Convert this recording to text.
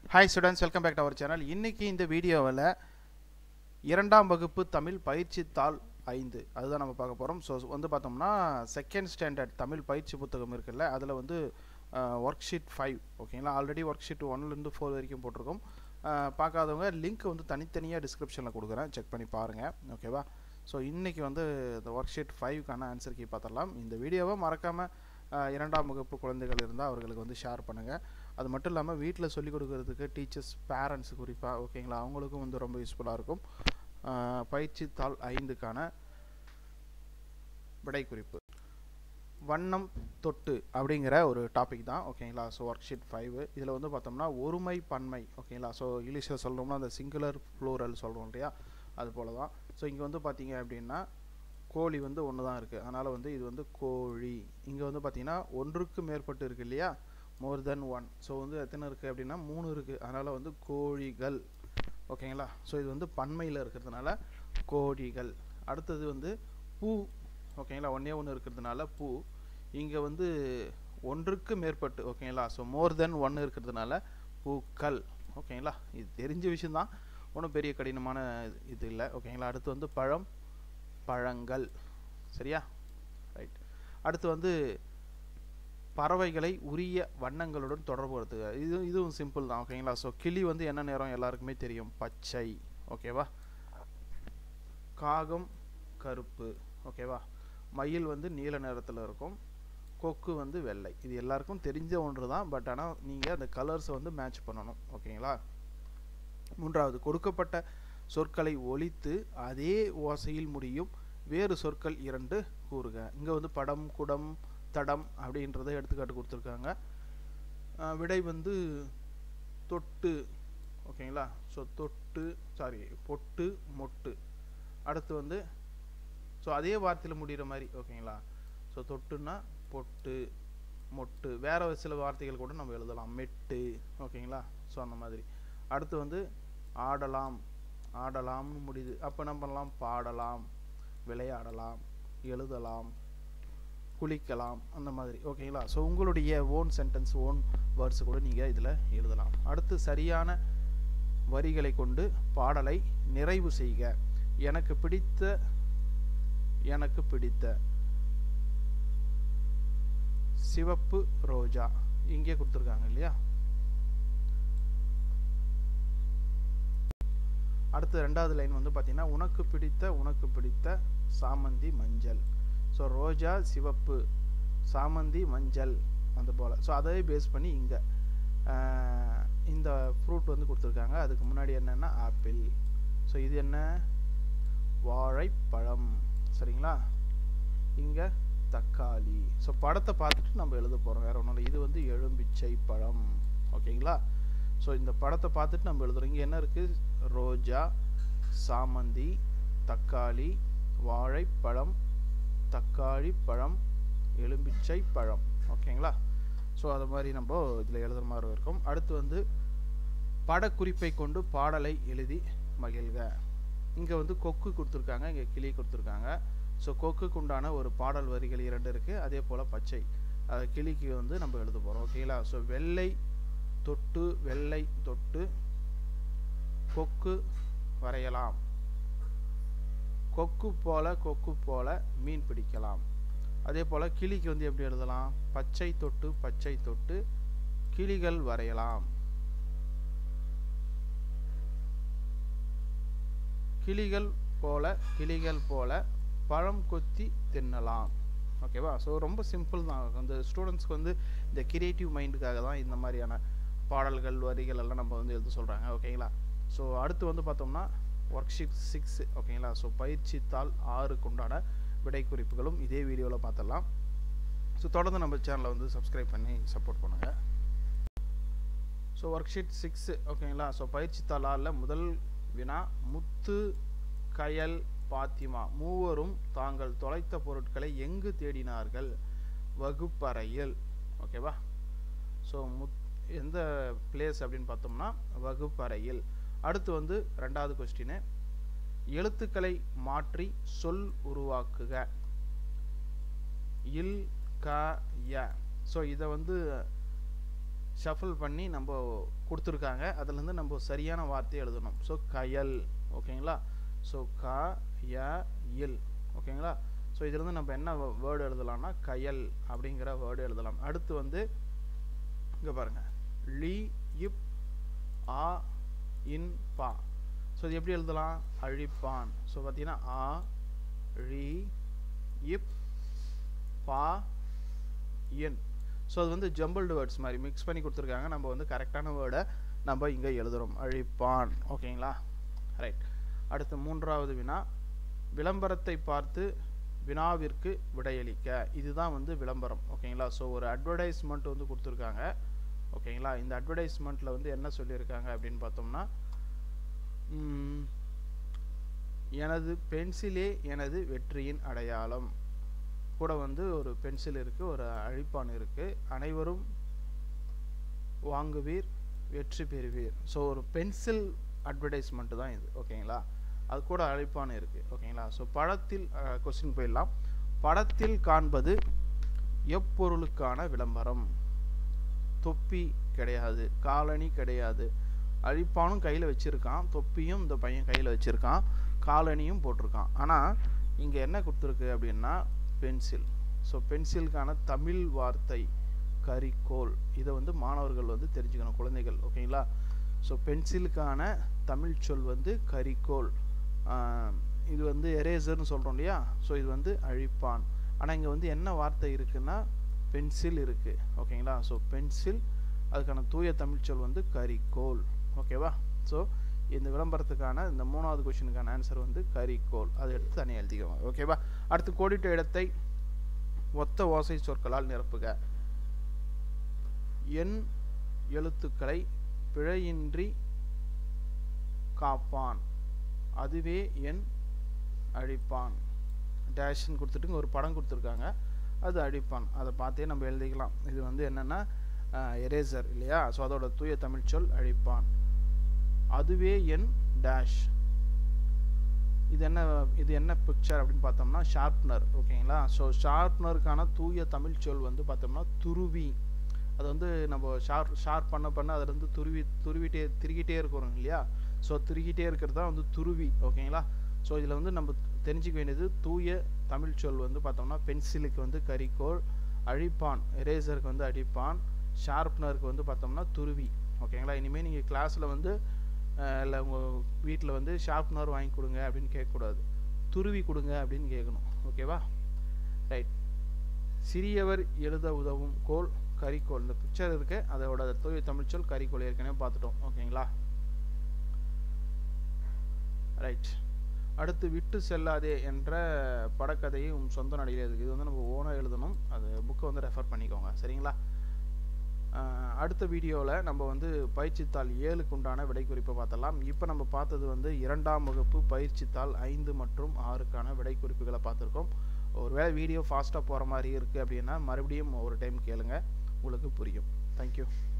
hi students welcome back to our channel இன்னைக்கு இந்த வீடியோவில் இரண்டாம் வகுப்பு தமிழ் பயிற்சி தாள் ஐந்து அதுதான் நம்ம பார்க்க போகிறோம் ஸோ வந்து பார்த்தோம்னா செகண்ட் ஸ்டாண்டர்ட் தமிழ் பயிற்சி புத்தகம் இருக்குல்ல அதில் வந்து ஒர்க் ஷீட் ஃபைவ் ஓகேங்களா ஆல்ரெடி ஒர்க் ஷீட் ஒன்லேருந்து ஃபோர் வரைக்கும் போட்டிருக்கோம் அஹ், பார்க்காதவங்க லிங்க் வந்து தனித்தனியாக டிஸ்கிரிப்ஷனில் கொடுக்குறேன் செக் பண்ணி பாருங்கள் ஓகேவா ஸோ இன்றைக்கி வந்து இந்த ஒர்க் ஷீட் ஃபைவ்க்கான ஆன்சர் கீ பார்த்துடலாம் இந்த வீடியோவை மறக்காமல் இரண்டாம் வகுப்பு குழந்தைகள் இருந்தால் அவர்களுக்கு வந்து ஷேர் பண்ணுங்கள் அது மட்டும் இல்லாமல் வீட்டில் சொல்லிக் கொடுக்கறதுக்கு டீச்சர்ஸ் பேரண்ட்ஸ் குறிப்பாக ஓகேங்களா அவங்களுக்கும் வந்து ரொம்ப யூஸ்ஃபுல்லாக இருக்கும் ஆஹ் பயிற்சி தாள் ஐந்துக்கான விடை குறிப்பு வண்ணம் தொட்டு அப்படிங்கிற ஒரு டாபிக் தான் ஓகேங்களா ஸோ ஒர்க் ஷீட் ஃபைவ் இதில் வந்து பார்த்தோம்னா ஒருமை பன்மை ஓகேங்களா ஸோ இங்கிலீஷில் சொல்லணும்னா அந்த சிங்குலர் ப்ளூரல் சொல்கிறோம் இல்லையா அது போல தான் ஸோ இங்கே வந்து பார்த்தீங்க அப்படின்னா கோழி வந்து ஒன்று தான் இருக்குது அதனால் வந்து இது வந்து கோழி இங்கே வந்து பார்த்தீங்கன்னா ஒன்றுக்கு மேற்பட்டு இருக்குது இல்லையா மோர் தென் ஒன் ஸோ வந்து எத்தனை இருக்குது அப்படின்னா மூணு இருக்குது அதனால் வந்து கோழிகள் ஓகேங்களா ஸோ இது வந்து பன்மையில் இருக்கிறதுனால கோழிகள் அடுத்தது வந்து பூ ஓகேங்களா ஒன்றே ஒன்று இருக்கிறதுனால பூ இங்கே வந்து ஒன்றுக்கு மேற்பட்டு ஓகேங்களா ஸோ மோர் தென் ஒன்று இருக்கிறதுனால பூக்கள் ஓகேங்களா இது தெரிஞ்ச விஷயந்தான் ஒன்றும் பெரிய கடினமான இது- இது இல்லை ஓகேங்களா அடுத்து வந்து பழம் பழங்கள் சரியா ரைட் அடுத்து வந்து பறவைகளை உரிய வண்ணங்களுடன் தொடர்புபடுத்துக இது இதுவும் சிம்பிள் தான் ஓகேங்களா ஸோ கிளி வந்து என்ன நிறம் எல்லாருக்குமே தெரியும் பச்சை ஓகேவா காகம் கருப்பு ஓகேவா மயில் வந்து நீல நிறத்தில் இருக்கும் கொக்கு வந்து வெள்ளை இது எல்லாருக்கும் தெரிஞ்ச ஒன்று தான் பட் ஆனால் நீங்கள் அந்த கலர்ஸை வந்து மேட்ச் பண்ணணும் ஓகேங்களா மூன்றாவது கொடுக்கப்பட்ட சொற்களை ஒலித்து அதே ஓசையில் முடியும் வேறு சொற்கள் இரண்டு கூறுக இங்கே வந்து படம் குடம் தடம் அப்படின்றத எடுத்துக்காட்டு கொடுத்துருக்காங்க அஹ் விடை வந்து தொட்டு ஓகேங்களா ஸோ தொட்டு சாரி பொட்டு மொட்டு அடுத்து வந்து ஸோ அதே வார்த்தையில் முடிகிற மாதிரி ஓகேங்களா ஸோ தொட்டுன்னா பொட்டு மொட்டு வேற ஒரு சில வார்த்தைகள் கூட நம்ம எழுதலாம் மெட்டு ஓகேங்களா ஸோ அந்த மாதிரி அடுத்து வந்து ஆடலாம் ஆடலாம்னு முடியுது அப்போ என்ன பண்ணலாம் பாடலாம் விளையாடலாம் எழுதலாம் குளிக்கலாம் அந்த மாதிரி ஓகேங்களா ஸோ உங்களுடைய ஓன் சென்டென்ஸ் ஓன் வேர்ட்ஸ் கூட நீங்கள் இதில் எழுதலாம் அடுத்து சரியான வரிகளை கொண்டு பாடலை நிறைவு செய்க எனக்கு பிடித்த எனக்கு பிடித்த சிவப்பு ரோஜா இங்கே கொடுத்துருக்காங்க இல்லையா அடுத்து ரெண்டாவது லைன் வந்து பார்த்தீங்கன்னா உனக்கு பிடித்த உனக்கு பிடித்த சாமந்தி மஞ்சள் ஸோ ரோஜா சிவப்பு சாமந்தி மஞ்சள் அது போல் ஸோ அதை பேஸ் பண்ணி இங்கே இந்த ஃப்ரூட் வந்து கொடுத்துருக்காங்க அதுக்கு முன்னாடி என்னென்னா ஆப்பிள் ஸோ இது என்ன வாழைப்பழம் சரிங்களா இங்கே தக்காளி ஸோ படத்தை பார்த்துட்டு நம்ம எழுத போகிறோம் வேற ஒன்றும் இல்லை இது வந்து எலும்பிச்சை பழம் ஓகேங்களா ஸோ இந்த படத்தை பார்த்துட்டு நம்ம எழுதுறோம் இங்கே என்ன இருக்குது ரோஜா சாமந்தி தக்காளி வாழைப்பழம் தக்காளி பழம் எலும்பிச்சை பழம் ஓகேங்களா ஸோ அது மாதிரி நம்ம இதில் எழுதுற மாதிரி இருக்கும் அடுத்து வந்து படக்குறிப்பை கொண்டு பாடலை எழுதி மகிழ்க இங்கே வந்து கொக்கு கொடுத்துருக்காங்க இங்கே கிளி கொடுத்துருக்காங்க ஸோ கொக்குக்கு உண்டான ஒரு பாடல் வரிகள் இரண்டு இருக்குது அதே போல் பச்சை அது கிளிக்கு வந்து நம்ம எழுத போகிறோம் ஓகேங்களா ஸோ வெள்ளை தொட்டு வெள்ளை தொட்டு கொக்கு வரையலாம் கொக்கு போல கொக்கு போல மீன் பிடிக்கலாம் அதே போல் கிளிக்கு வந்து எப்படி எழுதலாம் பச்சை தொட்டு பச்சை தொட்டு கிளிகள் வரையலாம் கிளிகள் போல கிளிகள் போல பழம் கொத்தி தின்னலாம் ஓகேவா ஸோ ரொம்ப சிம்பிள் தான் அந்த ஸ்டூடெண்ட்ஸ்க்கு வந்து இந்த கிரியேட்டிவ் மைண்டுக்காக தான் இந்த மாதிரியான பாடல்கள் வரிகள் எல்லாம் நம்ம வந்து எழுத சொல்கிறாங்க ஓகேங்களா ஸோ அடுத்து வந்து பார்த்தோம்னா ஒர்க் ஷீட் சிக்ஸ் ஓகேங்களா ஸோ பயிற்சி தாள் ஆறுக்கு உண்டான விடை குறிப்புகளும் இதே வீடியோவில் பார்த்துடலாம் ஸோ தொடர்ந்து நம்ம சேனலை வந்து சப்ஸ்கிரைப் பண்ணி சப்போர்ட் பண்ணுங்கள் ஸோ ஒர்க் ஷீட் சிக்ஸ் ஓகேங்களா ஸோ பயிற்சி தாள் ஆறில் முதல் வினா முத்து கயல் பாத்திமா மூவரும் தாங்கள் தொலைத்த பொருட்களை எங்கு தேடினார்கள் வகுப்பறையில் ஓகேவா ஸோ முத் எந்த பிளேஸ் அப்படின்னு பார்த்தோம்னா வகுப்பறையில் அடுத்து வந்து ரெண்டாவது கொஸ்டின் எழுத்துக்களை மாற்றி சொல் உருவாக்குக இல் க ய ஸோ இதை வந்து ஷஃபிள் பண்ணி நம்ம கொடுத்துருக்காங்க அதுலேருந்து நம்ம சரியான வார்த்தையை எழுதணும் ஸோ கயல் ஓகேங்களா ஸோ க ய இல் ஓகேங்களா ஸோ இதுலேருந்து நம்ம என்ன வேர்டு எழுதலாம்னா கயல் அப்படிங்கிற வேர்டு எழுதலாம் அடுத்து வந்து இங்கே பாருங்கள் லி இப் ஆ இன் பா ஸோ இது எப்படி எழுதலாம் அழிப்பான் ஸோ பார்த்தீங்கன்னா ஆ ழி இப் பா இன் ஸோ அது வந்து ஜம்பிள்டு வேர்ட்ஸ் மாதிரி மிக்ஸ் பண்ணி கொடுத்துருக்காங்க நம்ம வந்து கரெக்டான வேர்டை நம்ம இங்கே எழுதுகிறோம் அழிப்பான் ஓகேங்களா ரைட் அடுத்து மூன்றாவது வினா விளம்பரத்தை பார்த்து வினாவிற்கு விடையளிக்க இதுதான் வந்து விளம்பரம் ஓகேங்களா ஸோ ஒரு அட்வர்டைஸ்மெண்ட் வந்து கொடுத்துருக்காங்க ஓகேங்களா இந்த அட்வர்டைஸ்மெண்ட்டில் வந்து என்ன சொல்லியிருக்காங்க அப்படின்னு பார்த்தோம்னா எனது பென்சிலே எனது வெற்றியின் அடையாளம் கூட வந்து ஒரு பென்சில் இருக்குது ஒரு அழிப்பான் இருக்குது அனைவரும் வாங்குவீர் வெற்றி பெறுவீர் ஸோ ஒரு பென்சில் அட்வர்டைஸ்மெண்ட்டு தான் இது ஓகேங்களா அது கூட அழைப்பான் இருக்குது ஓகேங்களா ஸோ படத்தில் கொஸ்டின் போயிடலாம் படத்தில் காண்பது எப்பொருளுக்கான விளம்பரம் தொப்பி கிடையாது காலணி கிடையாது அழிப்பானும் கையில் வச்சுருக்கான் தொப்பியும் இந்த பையன் கையில் வச்சுருக்கான் காலணியும் போட்டிருக்கான் ஆனால் இங்கே என்ன கொடுத்துருக்கு அப்படின்னா பென்சில் ஸோ பென்சிலுக்கான தமிழ் வார்த்தை கரிக்கோல் இதை வந்து மாணவர்கள் வந்து தெரிஞ்சுக்கணும் குழந்தைகள் ஓகேங்களா ஸோ பென்சிலுக்கான தமிழ் சொல் வந்து கரிக்கோல் இது வந்து எரேசர்னு சொல்கிறோம் இல்லையா ஸோ இது வந்து அழிப்பான் ஆனால் இங்கே வந்து என்ன வார்த்தை இருக்குன்னா பென்சில் இருக்குது ஓகேங்களா ஸோ பென்சில் அதுக்கான தூய தமிழ் சொல் வந்து கரிக்கோல் ஓகேவா ஸோ இந்த விளம்பரத்துக்கான இந்த மூணாவது கொஷினுக்கான ஆன்சர் வந்து கரிக்கோல் அதை எடுத்து தனியாக எழுதிக்கோங்க ஓகேவா அடுத்து கோடிட்ட இடத்தை ஒத்த ஓசை சொற்களால் நிரப்புக எண் எழுத்துக்களை பிழையின்றி காப்பான் அதுவே என் அழிப்பான் டேஷ்ன்னு கொடுத்துட்டு ஒரு படம் கொடுத்துருக்காங்க அது அழிப்பான் அதை பார்த்தே நம்ம எழுதிக்கலாம் இது வந்து என்னென்னா எரேசர் இல்லையா ஸோ அதோட தூய தமிழ் சொல் அழிப்பான் அதுவே என் டேஷ் இது என்ன இது என்ன பிக்சர் அப்படின்னு பார்த்தோம்னா ஷார்ப்னர் ஓகேங்களா ஸோ ஷார்ப்னருக்கான தூய தமிழ் சொல் வந்து பார்த்தோம்னா துருவி அது வந்து நம்ம ஷார்ப் ஷார்ப் பண்ண பண்ண அதில் வந்து துருவி துருவிட்டே திருகிட்டே இருக்கிறோம் இல்லையா ஸோ திருகிட்டே இருக்கிறது தான் வந்து துருவி ஓகேங்களா ஸோ இதில் வந்து நம்ம தெரிஞ்சிக்க வேண்டியது தூய தமிழ் சொல் வந்து பார்த்தோம்னா பென்சிலுக்கு வந்து கரிக்கோள் அழிப்பான் எரேசருக்கு வந்து அடிப்பான் ஷார்ப்னருக்கு வந்து பார்த்தோம்னா துருவி ஓகேங்களா இனிமேல் நீங்கள் கிளாஸில் வந்து இல்லை உங்கள் வீட்டில் வந்து ஷார்ப்னர் வாங்கி கொடுங்க அப்படின்னு கேட்கக்கூடாது துருவி கொடுங்க அப்படின்னு கேட்கணும் ஓகேவா ரைட் சிறியவர் எழுத உதவும் கோல் கரிக்கோல் இந்த பிக்சர் இருக்கு அதோட தூய தமிழ் சொல் கரிக்கோல் ஏற்கனவே பார்த்துட்டோம் ஓகேங்களா ரைட் அடுத்து விட்டு செல்லாதே என்ற படக்கதையை உன் சொந்த நடிகை இருக்குது இது வந்து நம்ம ஓனாக எழுதணும் அது புக்கை வந்து ரெஃபர் பண்ணிக்கோங்க சரிங்களா அடுத்த வீடியோவில் நம்ம வந்து பயிற்சித்தாள் ஏழுக்கு உண்டான விடை குறிப்பை பார்த்தலாம் இப்போ நம்ம பார்த்தது வந்து இரண்டாம் வகுப்பு பயிற்சித்தாள் ஐந்து மற்றும் ஆறுக்கான விடை குறிப்புகளை பார்த்துருக்கோம் ஒருவேளை வீடியோ ஃபாஸ்ட்டாக போகிற மாதிரி இருக்குது அப்படின்னா மறுபடியும் ஒரு டைம் கேளுங்க உங்களுக்கு புரியும் தேங்க்யூ